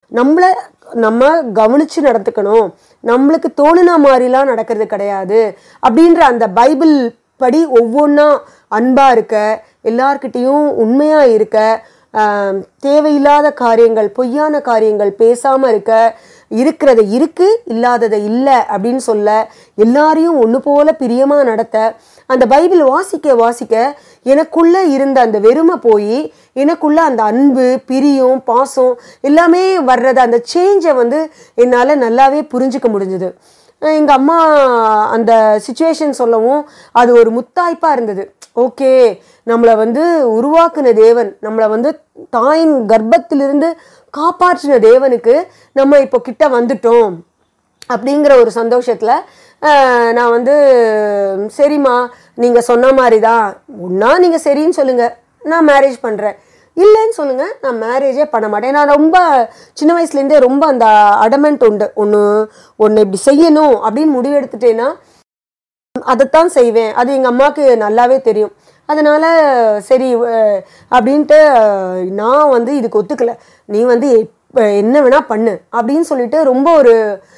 நம்மள நம்ம கவனிச்சு நடந்துக்கணும் நம்மளுக்கு தோணுனா மாதிரிலாம் நடக்கிறது கிடையாது அப்படின்ற அந்த பைபிள் படி ஒவ்வொன்றா அன்பா இருக்க எல்லார்கிட்டேயும் உண்மையா இருக்க ஆம், தேவையில்லாத காரியங்கள் பொய்யான காரியங்கள் பேசாம இருக்க இருக்கிறத இருக்கு இல்லாததை இல்லை அப்படின்னு சொல்ல எல்லாரையும் ஒன்று போல பிரியமா நடத்த அந்த பைபிள் வாசிக்க வாசிக்க எனக்குள்ள இருந்த அந்த வெறுமை போய் எனக்குள்ள அந்த அன்பு பிரியம் பாசம் எல்லாமே வர்றது அந்த சேஞ்சை வந்து என்னால் நல்லாவே புரிஞ்சுக்க முடிஞ்சுது எங்கள் அம்மா அந்த சுச்சுவேஷன் சொல்லவும் அது ஒரு முத்தாய்ப்பாக இருந்தது ஓகே நம்மளை வந்து உருவாக்குன தேவன் நம்மளை வந்து தாயின் கர்ப்பத்திலிருந்து காப்பாற்றின தேவனுக்கு நம்ம இப்போ கிட்ட வந்துட்டோம் அப்படிங்கிற ஒரு சந்தோஷத்தில் நான் வந்து சரிம்மா நீங்கள் சொன்ன மாதிரி தான் ஒன்றா நீங்கள் சரின்னு சொல்லுங்கள் நான் மேரேஜ் பண்ணுறேன் இல்லைன்னு சொல்லுங்கள் நான் மேரேஜே பண்ண மாட்டேன் நான் ரொம்ப சின்ன வயசுலேருந்தே ரொம்ப அந்த அடமெண்ட் உண்டு ஒன்று ஒன்று இப்படி செய்யணும் அப்படின்னு முடிவெடுத்துட்டேன்னா அதைத்தான் செய்வேன் அது எங்கள் அம்மாவுக்கு நல்லாவே தெரியும் அதனால் சரி அஹ், அப்படின்ட்டு அஹ், நான் வந்து இதுக்கு ஒத்துக்கல நீ வந்து எப்ப என்ன வேணால் பண்ணு அப்படின்னு சொல்லிட்டு ரொம்ப ஒரு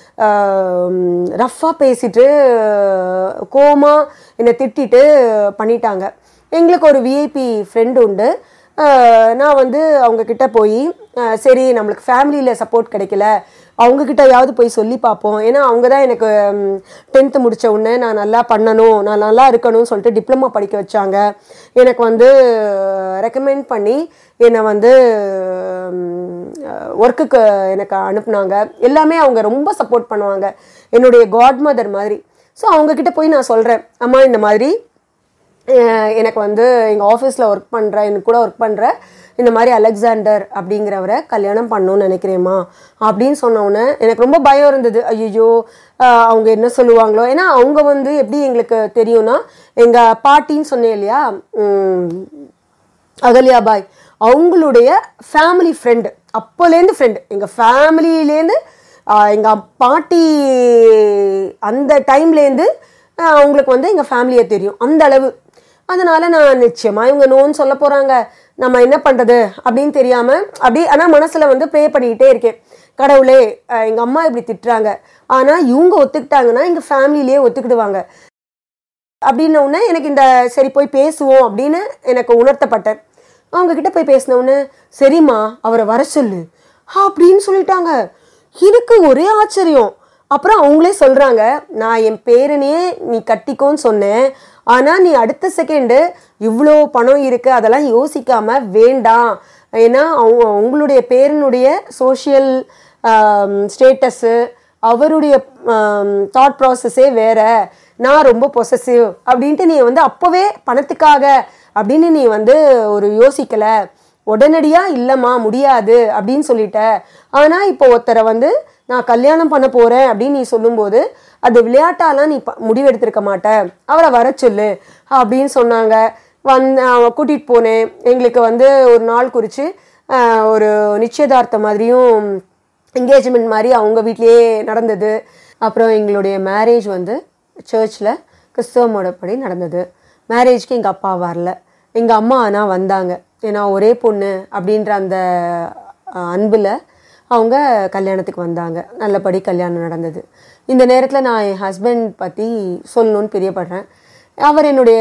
ரஃப்பாக பேசிட்டு கோமா என்னை திட்டிட்டு பண்ணிட்டாங்க எங்களுக்கு ஒரு விஐபி ஃப்ரெண்டு உண்டு அஹ், நான் வந்து அவங்க கிட்ட போய் அஹ், சரி நம்மளுக்கு ஃபேமிலியில் சப்போர்ட் கிடைக்கல அவங்க கிட்டயாவது போய் சொல்லி பார்ப்போம் ஏன்னா அவங்க தான் எனக்கு டென்த்து முடிச்ச உடனே நான் நல்லா பண்ணணும் நான் நல்லா இருக்கணும்னு சொல்லிட்டு டிப்ளமா படிக்க வச்சாங்க எனக்கு வந்து ரெக்கமெண்ட் பண்ணி என்னை வந்து ஒர்க்குக்கு எனக்கு அனுப்புனாங்க எல்லாமே அவங்க ரொம்ப சப்போர்ட் பண்ணுவாங்க என்னுடைய காட் மதர் மாதிரி ஸோ அவங்கக்கிட்ட போய் நான் சொல்கிறேன் அம்மா இந்த மாதிரி அஹ் எனக்கு வந்து எங்கள் ஆஃபீஸில் ஒர்க் பண்ணுற எனக்கு கூட ஒர்க் பண்ணுற இந்த மாதிரி அலெக்சாண்டர் அப்படிங்கிறவரை கல்யாணம் பண்ணணும்னு நினைக்கிறேம்மா அப்படின்னு சொன்ன உடனே எனக்கு ரொம்ப பயம் இருந்தது ஐயோ அவங்க என்ன சொல்லுவாங்களோ ஏன்னா அவங்க வந்து எப்படி எங்களுக்கு தெரியும்னா எங்கள் பாட்டின்னு சொன்னேன் இல்லையா உம், அகல்யாபாய் அவங்களுடைய ஃபேமிலி ஃப்ரெண்டு அப்போலேருந்து ஃப்ரெண்டு எங்கள் ஃபேமிலியிலேருந்து எங்கள் பாட்டி அந்த டைம்லேருந்து அவங்களுக்கு வந்து எங்கள் ஃபேமிலியை தெரியும் அந்த அளவு அதனால நான் நிச்சயமாக இவங்க நோன்னு சொல்ல போகிறாங்க நம்ம என்ன பண்ணுறது அப்படின்னு தெரியாமல் அப்படி ஆனால் மனசில் வந்து ப்ரே பண்ணிக்கிட்டே இருக்கேன் கடவுளே எங்கள் அம்மா இப்படி திட்டுறாங்க ஆனால் இவங்க ஒத்துக்கிட்டாங்கன்னா எங்கள் ஃபேமிலியிலேயே ஒத்துக்கிடுவாங்க அப்படின்ன உடனே எனக்கு இந்த சரி போய் பேசுவோம் அப்படின்னு எனக்கு உணர்த்தப்பட்டேன் அவங்க கிட்ட போய் பேசின உடனே சரிம்மா அவரை வர சொல்லு அப்படின்னு சொல்லிட்டாங்க எனக்கு ஒரே ஆச்சரியம் அப்புறம் அவங்களே சொல்றாங்க நான் என் பேரனையே நீ கட்டிக்கோன்னு சொன்னேன் ஆனா நீ அடுத்த செகண்டு இவ்வளோ பணம் இருக்கு அதெல்லாம் யோசிக்காம வேண்டாம் ஏன்னா அவங்க உங்களுடைய பேரனுடைய சோஷியல் ஸ்டேட்டஸு அவருடைய தாட் ப்ராசஸே வேற நான் ரொம்ப பொசசிவ் அப்படின்ட்டு நீ வந்து அப்போவே பணத்துக்காக அப்படின்னு நீ வந்து ஒரு யோசிக்கல உடனடியா இல்லைம்மா முடியாது அப்படின்னு சொல்லிட்ட ஆனா இப்போ ஒருத்தரை வந்து நான் கல்யாணம் பண்ண போறேன் அப்படின்னு நீ சொல்லும்போது அது விளையாட்டாலாம் நீ ப- முடிவெடுத்திருக்க மாட்ட அவரை வர சொல்லு அப்படின்னு சொன்னாங்க வந்து கூட்டிகிட்டு போனேன் எங்களுக்கு வந்து ஒரு நாள் குறித்து ஒரு நிச்சயதார்த்தம் மாதிரியும் என்கேஜ்மெண்ட் மாதிரி அவங்க வீட்லேயே நடந்தது அப்புறம் எங்களுடைய மேரேஜ் வந்து சர்ச்சில் கிறிஸ்தவ முறைப்படி நடந்தது மேரேஜ்க்கு எங்கள் அப்பா வரல எங்கள் அம்மா ஆனால் வந்தாங்க ஏன்னா ஒரே பொண்ணு அப்படின்ற அந்த அன்பில் அவங்க கல்யாணத்துக்கு வந்தாங்க நல்லபடி கல்யாணம் நடந்தது இந்த நேரத்தில் நான் என் ஹஸ்பண்ட் பற்றி சொல்லணும்னு பிரியப்படுறேன் அவர் என்னுடைய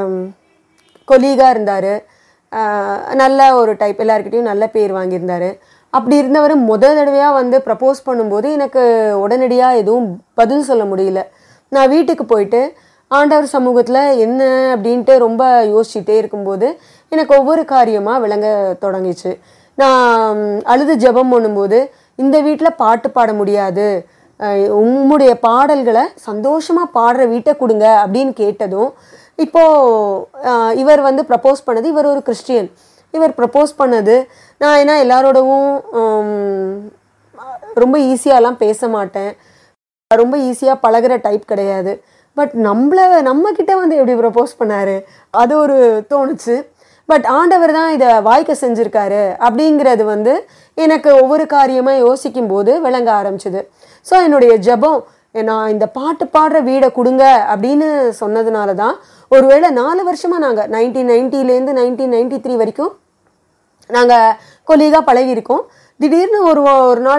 கொலீகாக இருந்தார் நல்ல ஒரு டைப் எல்லாருக்கிட்டையும் நல்ல பேர் வாங்கியிருந்தார் அப்படி இருந்தவர் முத தடவையாக வந்து ப்ரப்போஸ் பண்ணும்போது எனக்கு உடனடியாக எதுவும் பதில் சொல்ல முடியல நான் வீட்டுக்கு போயிட்டு ஆண்டவர் சமூகத்தில் என்ன அப்படின்ட்டு ரொம்ப யோசிச்சுட்டே இருக்கும்போது எனக்கு ஒவ்வொரு காரியமாக விளங்க தொடங்கிச்சு நான் அழுது ஜெபம் பண்ணும்போது இந்த வீட்டில் பாட்டு பாட முடியாது அஹ் உம்முடைய பாடல்களை சந்தோஷமாக பாடுற வீட்டை கொடுங்க அப்படின்னு கேட்டதும் இப்போ அஹ் இவர் வந்து ப்ரப்போஸ் பண்ணது இவர் ஒரு கிறிஸ்டியன் இவர் ப்ரப்போஸ் பண்ணது நான் ஏன்னா எல்லாரோடவும் உம், ரொம்ப ஈஸியாலாம் பேச மாட்டேன் ரொம்ப ஈஸியாக பழகுற டைப் கிடையாது பட் நம்மள நம்ம கிட்ட வந்து எப்படி ப்ரப்போஸ் பண்ணாரு அது ஒரு தோணுச்சு பட் ஆண்டவர் தான் இதை வாய்க்க செஞ்சிருக்காரு அப்படிங்கிறது வந்து எனக்கு ஒவ்வொரு காரியமாக யோசிக்கும் போது விளங்க ஆரம்பிச்சுது ஸோ என்னுடைய ஜெபம் நான் இந்த பாட்டு பாடுற வீடை கொடுங்க அப்படின்னு சொன்னதுனால தான் ஒருவேளை நாலு வருஷமாக நாங்கள் நைன்டீன் நைன்ட்டிலேருந்து நைன்டீன் நைன்டி த்ரீ வரைக்கும் நாங்கள் கொலீகாக பழகியிருக்கோம் திடீர்னு ஒரு ஒரு நாள்